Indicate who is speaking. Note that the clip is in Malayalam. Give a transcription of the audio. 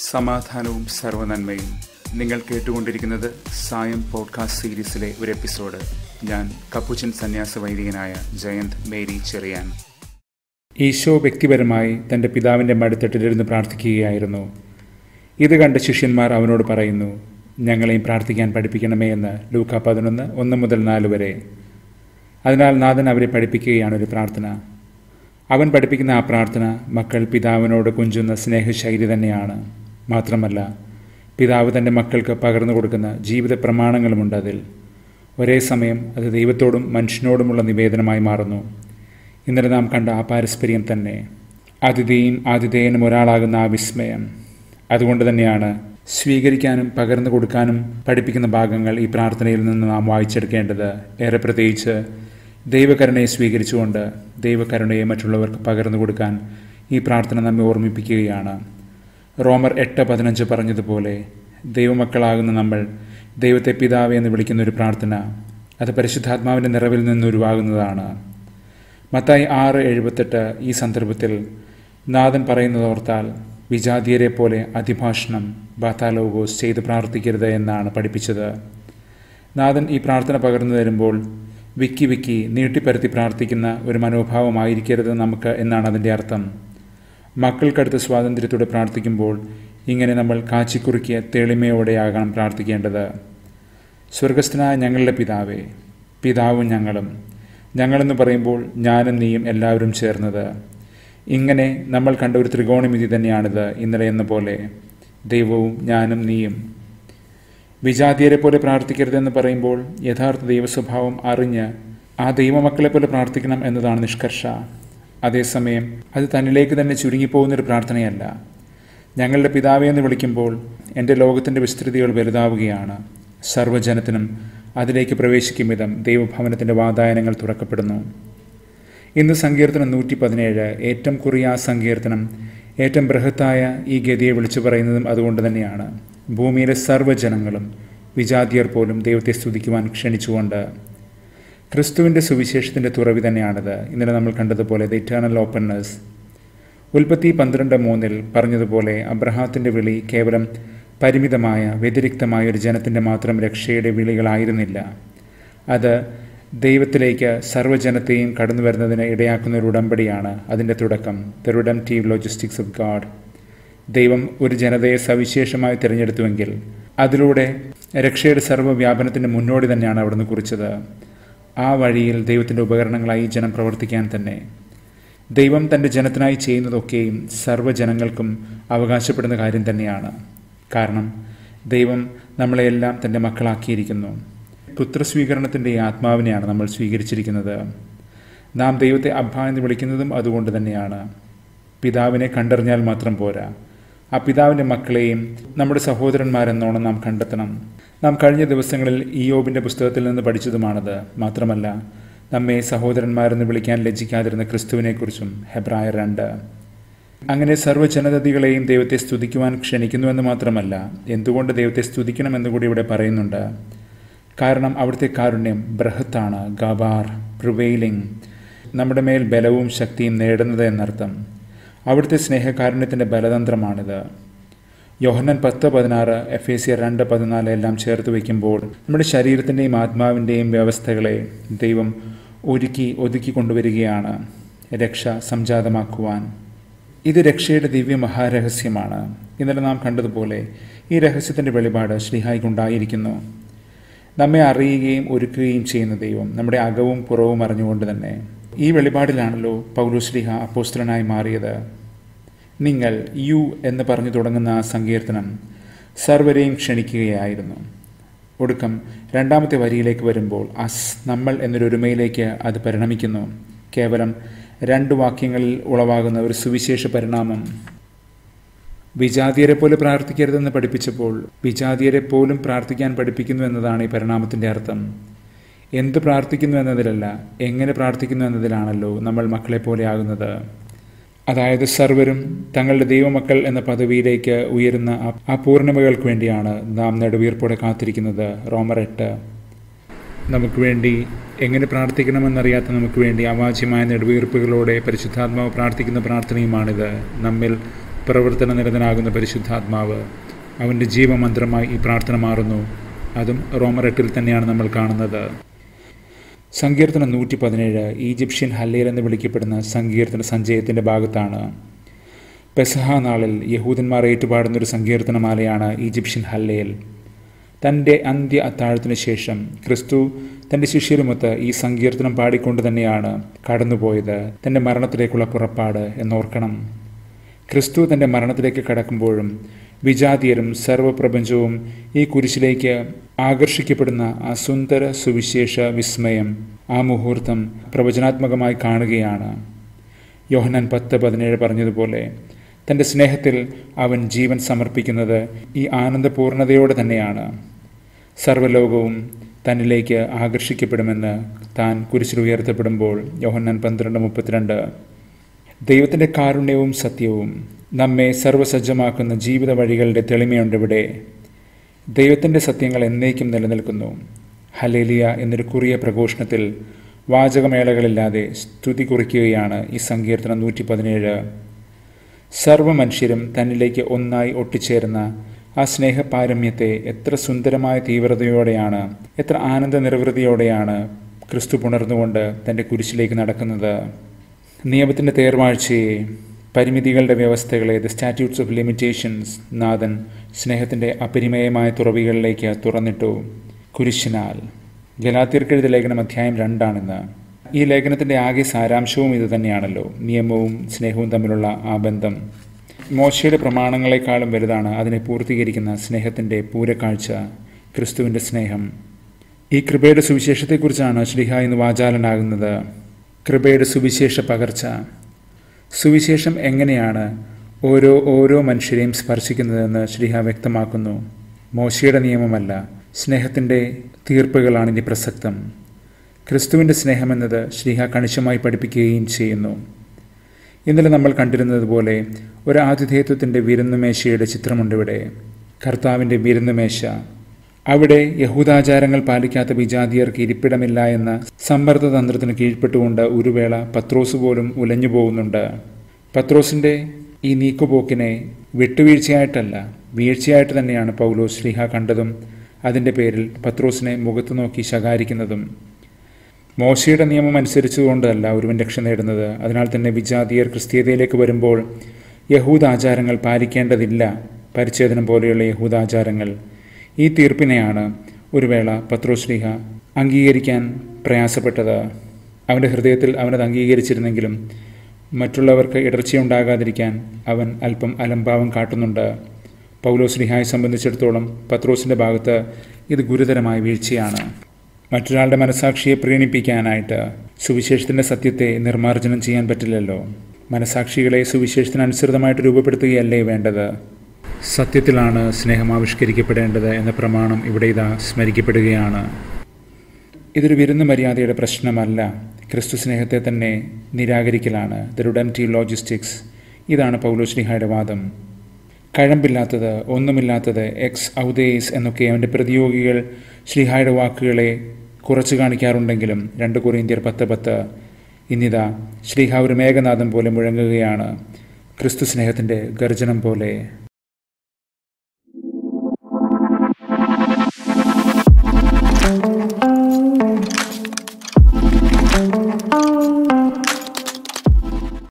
Speaker 1: സമാധാനവും സർവനന്മയും നിങ്ങൾ കേട്ടുകൊണ്ടിരിക്കുന്നത് സായം പോഡ്കാസ്റ്റ് സീരീസിലെ ഒരു എപ്പിസോഡ് ഞാൻ കപ്പുച്ചൻ സന്യാസ വൈദികനായ ജയന്ത് മേരി ചെറിയാൻ ഈശോ വ്യക്തിപരമായി തൻ്റെ പിതാവിൻ്റെ മടിത്തട്ടിലിരുന്ന് പ്രാർത്ഥിക്കുകയായിരുന്നു ഇത് കണ്ട് ശിഷ്യന്മാർ അവനോട് പറയുന്നു ഞങ്ങളെയും പ്രാർത്ഥിക്കാൻ പഠിപ്പിക്കണമേ എന്ന് ലൂക്ക പതിനൊന്ന് ഒന്ന് മുതൽ നാല് വരെ അതിനാൽ നാഥൻ അവരെ പഠിപ്പിക്കുകയാണ് ഒരു പ്രാർത്ഥന അവൻ പഠിപ്പിക്കുന്ന ആ പ്രാർത്ഥന മക്കൾ പിതാവിനോട് കുഞ്ചുന്ന സ്നേഹശൈലി തന്നെയാണ് മാത്രമല്ല പിതാവ് തൻ്റെ മക്കൾക്ക് പകർന്നു കൊടുക്കുന്ന ജീവിത പ്രമാണങ്ങളുമുണ്ട് അതിൽ ഒരേ സമയം അത് ദൈവത്തോടും മനുഷ്യനോടുമുള്ള നിവേദനമായി മാറുന്നു ഇന്നലെ നാം കണ്ട ആ പാരസ്പര്യം തന്നെ അതിഥിയും ആതിഥേയനും ഒരാളാകുന്ന ആ വിസ്മയം അതുകൊണ്ട് തന്നെയാണ് സ്വീകരിക്കാനും പകർന്നു കൊടുക്കാനും പഠിപ്പിക്കുന്ന ഭാഗങ്ങൾ ഈ പ്രാർത്ഥനയിൽ നിന്ന് നാം വായിച്ചെടുക്കേണ്ടത് ഏറെ പ്രത്യേകിച്ച് ദൈവകരുണയെ സ്വീകരിച്ചുകൊണ്ട് ദൈവകരുണയെ മറ്റുള്ളവർക്ക് പകർന്നു കൊടുക്കാൻ ഈ പ്രാർത്ഥന നമ്മെ ഓർമ്മിപ്പിക്കുകയാണ് റോമർ എട്ട് പതിനഞ്ച് പറഞ്ഞതുപോലെ ദൈവമക്കളാകുന്ന നമ്മൾ ദൈവത്തെ പിതാവ് എന്ന് വിളിക്കുന്ന ഒരു പ്രാർത്ഥന അത് പരിശുദ്ധാത്മാവിൻ്റെ നിറവിൽ നിന്നുരുവാകുന്നതാണ് മത്തായി ആറ് എഴുപത്തെട്ട് ഈ സന്ദർഭത്തിൽ നാഥൻ പറയുന്നതോർത്താൽ വിജാതീയരെ പോലെ അതിഭാഷണം ബാത്താലോഗോസ് ചെയ്ത് പ്രാർത്ഥിക്കരുത് എന്നാണ് പഠിപ്പിച്ചത് നാഥൻ ഈ പ്രാർത്ഥന പകർന്നു തരുമ്പോൾ വിക്കി വിക്കി നീട്ടിപ്പരത്തി പ്രാർത്ഥിക്കുന്ന ഒരു മനോഭാവമായിരിക്കരുത് നമുക്ക് എന്നാണ് അതിൻ്റെ അർത്ഥം മക്കൾക്കടുത്ത് സ്വാതന്ത്ര്യത്തോടെ പ്രാർത്ഥിക്കുമ്പോൾ ഇങ്ങനെ നമ്മൾ കാച്ചിക്കുറുക്കിയ തെളിമയോടെയാകണം പ്രാർത്ഥിക്കേണ്ടത് സ്വർഗസ്ഥനായ ഞങ്ങളുടെ പിതാവേ പിതാവും ഞങ്ങളും ഞങ്ങളെന്ന് പറയുമ്പോൾ ഞാനും നീയും എല്ലാവരും ചേർന്നത് ഇങ്ങനെ നമ്മൾ കണ്ട ഒരു ത്രികോണമിതി തന്നെയാണിത് ഇന്നലെ എന്ന പോലെ ദൈവവും ഞാനും നീയും വിജാതീയരെ പോലെ പ്രാർത്ഥിക്കരുതെന്ന് പറയുമ്പോൾ യഥാർത്ഥ ദൈവസ്വഭാവം അറിഞ്ഞ് ആ ദൈവമക്കളെ പോലെ പ്രാർത്ഥിക്കണം എന്നതാണ് നിഷ്കർഷ അതേസമയം അത് തന്നിലേക്ക് തന്നെ ചുരുങ്ങിപ്പോകുന്നൊരു പ്രാർത്ഥനയല്ല ഞങ്ങളുടെ പിതാവെ എന്ന് വിളിക്കുമ്പോൾ എൻ്റെ ലോകത്തിൻ്റെ വിസ്തൃതികൾ വലുതാവുകയാണ് സർവ്വജനത്തിനും അതിലേക്ക് പ്രവേശിക്കും വിധം ദൈവഭവനത്തിൻ്റെ വാതായനങ്ങൾ തുറക്കപ്പെടുന്നു ഇന്ന് സങ്കീർത്തനം നൂറ്റി പതിനേഴ് ഏറ്റവും കുറിയ ആ സങ്കീർത്തനം ഏറ്റവും ബൃഹത്തായ ഈ ഗതിയെ വിളിച്ചു പറയുന്നതും അതുകൊണ്ട് തന്നെയാണ് ഭൂമിയിലെ സർവ്വജനങ്ങളും വിജാതിയർ പോലും ദൈവത്തെ സ്തുതിക്കുവാൻ ക്ഷണിച്ചുകൊണ്ട് ക്രിസ്തുവിൻ്റെ സുവിശേഷത്തിൻ്റെ തുറവി തന്നെയാണിത് ഇന്നലെ നമ്മൾ കണ്ടതുപോലെ ദ ഇറ്റേണൽ ഓപ്പൺനെസ് ഉൽപ്പത്തി പന്ത്രണ്ട് മൂന്നിൽ പറഞ്ഞതുപോലെ അബ്രഹാത്തിൻ്റെ വിളി കേവലം പരിമിതമായ വ്യതിരിക്തമായ ഒരു ജനത്തിൻ്റെ മാത്രം രക്ഷയുടെ വിളികളായിരുന്നില്ല അത് ദൈവത്തിലേക്ക് സർവ്വജനത്തെയും കടന്നു വരുന്നതിന് ഇടയാക്കുന്ന ഒരു ഉടമ്പടിയാണ് അതിൻ്റെ തുടക്കം the redemptive logistics of God ദൈവം ഒരു ജനതയെ സവിശേഷമായി തിരഞ്ഞെടുത്തുവെങ്കിൽ അതിലൂടെ രക്ഷയുടെ സർവ്വവ്യാപനത്തിൻ്റെ മുന്നോടി തന്നെയാണ് അവിടുന്ന് കുറിച്ചത് ആ വഴിയിൽ ദൈവത്തിൻ്റെ ഉപകരണങ്ങളായി ജനം പ്രവർത്തിക്കാൻ തന്നെ ദൈവം തൻ്റെ ജനത്തിനായി ചെയ്യുന്നതൊക്കെയും സർവ്വജനങ്ങൾക്കും അവകാശപ്പെടുന്ന കാര്യം തന്നെയാണ് കാരണം ദൈവം നമ്മളെയെല്ലാം തൻ്റെ മക്കളാക്കിയിരിക്കുന്നു പുത്രസ്വീകരണത്തിൻ്റെ ആത്മാവിനെയാണ് നമ്മൾ സ്വീകരിച്ചിരിക്കുന്നത് നാം ദൈവത്തെ അബ്ബ എന്ന് വിളിക്കുന്നതും അതുകൊണ്ട് തന്നെയാണ് പിതാവിനെ കണ്ടറിഞ്ഞാൽ മാത്രം പോരാ ആ പിതാവിൻ്റെ മക്കളെയും നമ്മുടെ സഹോദരന്മാരെന്നോണം നാം കണ്ടെത്തണം നാം കഴിഞ്ഞ ദിവസങ്ങളിൽ ഇയോബിൻ്റെ പുസ്തകത്തിൽ നിന്ന് പഠിച്ചതുമാണത് മാത്രമല്ല നമ്മെ സഹോദരന്മാരെന്ന് വിളിക്കാൻ ലജ്ജിക്കാതിരുന്ന ക്രിസ്തുവിനെക്കുറിച്ചും ഹെബ്രായ രണ്ട് അങ്ങനെ സർവ്വജനതതികളെയും ദൈവത്തെ സ്തുതിക്കുവാൻ ക്ഷണിക്കുന്നുവെന്ന് മാത്രമല്ല എന്തുകൊണ്ട് ദൈവത്തെ സ്തുതിക്കണമെന്ന് കൂടി ഇവിടെ പറയുന്നുണ്ട് കാരണം അവിടുത്തെ കാരുണ്യം ബൃഹത്താണ് ഗബാർ പ്രിവെയിലിംഗ് നമ്മുടെ മേൽ ബലവും ശക്തിയും നേടുന്നത് എന്നർത്ഥം അവിടുത്തെ സ്നേഹകാരുണ്യത്തിൻ്റെ ബലതന്ത്രമാണിത് യോഹന്നൻ പത്ത് പതിനാറ് എഫ് എ സി രണ്ട് പതിനാല് എല്ലാം ചേർത്ത് വയ്ക്കുമ്പോൾ നമ്മുടെ ശരീരത്തിൻ്റെയും ആത്മാവിൻ്റെയും വ്യവസ്ഥകളെ ദൈവം ഒരുക്കി ഒതുക്കി കൊണ്ടുവരികയാണ് രക്ഷ സംജാതമാക്കുവാൻ ഇത് രക്ഷയുടെ ദിവ്യ മഹാരഹസ്യമാണ് ഇന്നലെ നാം കണ്ടതുപോലെ ഈ രഹസ്യത്തിൻ്റെ വെളിപാട് ശ്രീഹായിക്കുണ്ടായിരിക്കുന്നു നമ്മെ അറിയുകയും ഒരുക്കുകയും ചെയ്യുന്ന ദൈവം നമ്മുടെ അകവും പുറവും അറിഞ്ഞുകൊണ്ട് തന്നെ ഈ വെളിപാടിലാണല്ലോ പൗലുശ്രീഹ അപ്പോസ്തലനായി മാറിയത് നിങ്ങൾ യു എന്ന് പറഞ്ഞു തുടങ്ങുന്ന ആ സങ്കീർത്തനം സർവരെയും ക്ഷണിക്കുകയായിരുന്നു ഒടുക്കം രണ്ടാമത്തെ വരിയിലേക്ക് വരുമ്പോൾ അസ് നമ്മൾ എന്നൊരൊരുമയിലേക്ക് അത് പരിണമിക്കുന്നു കേവലം രണ്ട് വാക്യങ്ങളിൽ ഉളവാകുന്ന ഒരു സുവിശേഷ പരിണാമം വിജാതിയരെ പോലെ പ്രാർത്ഥിക്കരുതെന്ന് പഠിപ്പിച്ചപ്പോൾ വിജാതിയരെ പോലും പ്രാർത്ഥിക്കാൻ പഠിപ്പിക്കുന്നു എന്നതാണ് ഈ പരിണാമത്തിൻ്റെ അർത്ഥം എന്ത് പ്രാർത്ഥിക്കുന്നു എന്നതിലല്ല എങ്ങനെ പ്രാർത്ഥിക്കുന്നു എന്നതിലാണല്ലോ നമ്മൾ മക്കളെ പോലെ ആകുന്നത് അതായത് സർവരും തങ്ങളുടെ ദൈവമക്കൾ എന്ന പദവിയിലേക്ക് ഉയരുന്ന ആ പൂർണിമകൾക്ക് വേണ്ടിയാണ് നാം നെടുവീർപ്പോടെ കാത്തിരിക്കുന്നത് റോമർ എട്ട് നമുക്ക് വേണ്ടി എങ്ങനെ പ്രാർത്ഥിക്കണമെന്നറിയാത്ത നമുക്ക് വേണ്ടി അവാച്യമായ നെടുവീർപ്പുകളോടെ പരിശുദ്ധാത്മാവ് പ്രാർത്ഥിക്കുന്ന പ്രാർത്ഥനയുമാണിത് നമ്മിൽ പ്രവർത്തനനിരതനാകുന്ന പരിശുദ്ധാത്മാവ് അവൻ്റെ ജീവമന്ത്രമായി ഈ പ്രാർത്ഥന മാറുന്നു അതും റോമർ എട്ടിൽ തന്നെയാണ് നമ്മൾ കാണുന്നത് സങ്കീർത്തനം നൂറ്റി പതിനേഴ് ഈജിപ്ഷ്യൻ ഹല്ലേൽ എന്ന് വിളിക്കപ്പെടുന്ന സങ്കീർത്തന സഞ്ചയത്തിൻ്റെ ഭാഗത്താണ് പെസഹ നാളിൽ യഹൂദന്മാർ ഏറ്റുപാടുന്ന ഒരു സങ്കീർത്തനമാലയാണ് ഈജിപ്ഷ്യൻ ഹല്ലേൽ തൻ്റെ അന്ത്യ അത്താഴത്തിനു ശേഷം ക്രിസ്തു തൻ്റെ ശിഷ്യരുമൊത്ത് ഈ സങ്കീർത്തനം പാടിക്കൊണ്ട് തന്നെയാണ് കടന്നുപോയത് തൻ്റെ മരണത്തിലേക്കുള്ള പുറപ്പാട് എന്നോർക്കണം ക്രിസ്തു തൻ്റെ മരണത്തിലേക്ക് കടക്കുമ്പോഴും വിജാതീയരും സർവപ്രപഞ്ചവും ഈ കുരിശിലേക്ക് ആകർഷിക്കപ്പെടുന്ന ആ സുന്ദര സുവിശേഷ വിസ്മയം ആ മുഹൂർത്തം പ്രവചനാത്മകമായി കാണുകയാണ് യോഹനാൻ പത്ത് പതിനേഴ് പറഞ്ഞതുപോലെ തൻ്റെ സ്നേഹത്തിൽ അവൻ ജീവൻ സമർപ്പിക്കുന്നത് ഈ ആനന്ദപൂർണതയോടെ തന്നെയാണ് സർവ്വലോകവും തന്നിലേക്ക് ആകർഷിക്കപ്പെടുമെന്ന് താൻ കുരിശിൽ ഉയർത്തപ്പെടുമ്പോൾ യോഹന്നാൻ പന്ത്രണ്ട് മുപ്പത്തിരണ്ട് ദൈവത്തിൻ്റെ കാരുണ്യവും സത്യവും നമ്മെ സർവ്വസജ്ജമാക്കുന്ന ജീവിത വഴികളുടെ തെളിമയുണ്ട് ഇവിടെ ദൈവത്തിൻ്റെ സത്യങ്ങൾ എന്നേക്കും നിലനിൽക്കുന്നു ഹലേലിയ എന്നൊരു കുറിയ പ്രഘോഷണത്തിൽ വാചകമേളകളില്ലാതെ സ്തുതി കുറിക്കുകയാണ് ഈ സങ്കീർത്തനം നൂറ്റി പതിനേഴ് സർവമനുഷ്യരും തന്നിലേക്ക് ഒന്നായി ഒട്ടിച്ചേർന്ന ആ സ്നേഹപാരമ്യത്തെ എത്ര സുന്ദരമായ തീവ്രതയോടെയാണ് എത്ര ആനന്ദ നിർവൃതിയോടെയാണ് ക്രിസ്തു പുണർന്നുകൊണ്ട് തൻ്റെ കുരിശിലേക്ക് നടക്കുന്നത് നിയമത്തിൻ്റെ തേർവാഴ്ചയെ പരിമിതികളുടെ വ്യവസ്ഥകളെ ദ സ്റ്റാറ്റ്യൂട്ട്സ് ഓഫ് ലിമിറ്റേഷൻസ് നാഥൻ സ്നേഹത്തിൻ്റെ അപരിമയമായ തുറവികളിലേക്ക് തുറന്നിട്ടു കുരിശിനാൽ ഗലാത്തിർക്കെഴുത ലേഖനം അധ്യായം രണ്ടാണിന്ന് ഈ ലേഖനത്തിൻ്റെ ആകെ സാരാംശവും ഇത് തന്നെയാണല്ലോ നിയമവും സ്നേഹവും തമ്മിലുള്ള ആ ബന്ധം മോശയുടെ പ്രമാണങ്ങളെക്കാളും വലുതാണ് അതിനെ പൂർത്തീകരിക്കുന്ന സ്നേഹത്തിൻ്റെ പൂരക്കാഴ്ച ക്രിസ്തുവിൻ്റെ സ്നേഹം ഈ കൃപയുടെ സുവിശേഷത്തെക്കുറിച്ചാണ് ശ്രീഹ ഇന്ന് വാചാലനാകുന്നത് കൃപയുടെ സുവിശേഷ പകർച്ച സുവിശേഷം എങ്ങനെയാണ് ഓരോ ഓരോ മനുഷ്യരെയും സ്പർശിക്കുന്നതെന്ന് ശ്രീഹ വ്യക്തമാക്കുന്നു മോശയുടെ നിയമമല്ല സ്നേഹത്തിൻ്റെ തീർപ്പുകളാണ് ഇനി പ്രസക്തം ക്രിസ്തുവിൻ്റെ സ്നേഹമെന്നത് ശ്രീഹ കണിശമായി പഠിപ്പിക്കുകയും ചെയ്യുന്നു ഇന്നലെ നമ്മൾ കണ്ടിരുന്നത് പോലെ ഒരു ആതിഥേയത്വത്തിൻ്റെ വിരുന്നുമേശയുടെ ചിത്രമുണ്ട് ഇവിടെ കർത്താവിൻ്റെ വിരുന്നുമേശ അവിടെ യഹൂദാചാരങ്ങൾ പാലിക്കാത്ത വിജാതിയർക്ക് ഇരിപ്പിടമില്ല എന്ന സമ്മർദ്ദതന്ത്രത്തിന് കീഴ്പ്പെട്ടുകൊണ്ട് ഒരു വേള പത്രോസ് പോലും ഉലഞ്ഞു പോകുന്നുണ്ട് പത്രോസിൻ്റെ ഈ നീക്കുപോക്കിനെ വിട്ടുവീഴ്ചയായിട്ടല്ല വീഴ്ചയായിട്ട് തന്നെയാണ് പൗലോസ് ശ്രീഹ കണ്ടതും അതിൻ്റെ പേരിൽ പത്രോസിനെ മുഖത്ത് നോക്കി ശകാരിക്കുന്നതും മോശയുടെ നിയമം അനുസരിച്ചുകൊണ്ടല്ല ഒരുവൻ രക്ഷ നേടുന്നത് അതിനാൽ തന്നെ വിജാതീയർ ക്രിസ്തീയതയിലേക്ക് വരുമ്പോൾ യഹൂദാചാരങ്ങൾ പാലിക്കേണ്ടതില്ല പരിച്ഛേദനം പോലെയുള്ള യഹൂദാചാരങ്ങൾ ഈ തീർപ്പിനെയാണ് ഒരു വേള പത്രോശ്രീഹ അംഗീകരിക്കാൻ പ്രയാസപ്പെട്ടത് അവൻ്റെ ഹൃദയത്തിൽ അവനത് അംഗീകരിച്ചിരുന്നെങ്കിലും മറ്റുള്ളവർക്ക് ഇടർച്ചയുണ്ടാകാതിരിക്കാൻ അവൻ അല്പം അലംഭാവം കാട്ടുന്നുണ്ട് പൗലോശ്രീഹായെ സംബന്ധിച്ചിടത്തോളം പത്രോസിൻ്റെ ഭാഗത്ത് ഇത് ഗുരുതരമായ വീഴ്ചയാണ് മറ്റൊരാളുടെ മനസാക്ഷിയെ പ്രീണിപ്പിക്കാനായിട്ട് സുവിശേഷത്തിൻ്റെ സത്യത്തെ നിർമ്മാർജ്ജനം ചെയ്യാൻ പറ്റില്ലല്ലോ മനസാക്ഷികളെ സുവിശേഷത്തിനനുസൃതമായിട്ട് രൂപപ്പെടുത്തുകയല്ലേ വേണ്ടത് സത്യത്തിലാണ് സ്നേഹം ആവിഷ്കരിക്കപ്പെടേണ്ടത് എന്ന പ്രമാണം ഇവിടെ ഇതാ സ്മരിക്കപ്പെടുകയാണ് ഇതൊരു വിരുന്ന് മര്യാദയുടെ പ്രശ്നമല്ല ക്രിസ്തു സ്നേഹത്തെ തന്നെ നിരാകരിക്കലാണ് ദ റുഡൻറ്റി ലോജിസ്റ്റിക്സ് ഇതാണ് പൗലോശ്രീഹായുടെ വാദം കഴമ്പില്ലാത്തത് ഒന്നുമില്ലാത്തത് എക്സ് ഔദേസ് എന്നൊക്കെ അവൻ്റെ പ്രതിയോഗികൾ ശ്രീഹായുടെ വാക്കുകളെ കുറച്ചു കാണിക്കാറുണ്ടെങ്കിലും രണ്ട് കൊറിയന്ത്യർ പത്ത് പത്ത് ഇന്നിതാ ശ്രീഹ ഒരു മേഘനാഥം പോലെ മുഴങ്ങുകയാണ് ക്രിസ്തു സ്നേഹത്തിൻ്റെ ഗർജനം പോലെ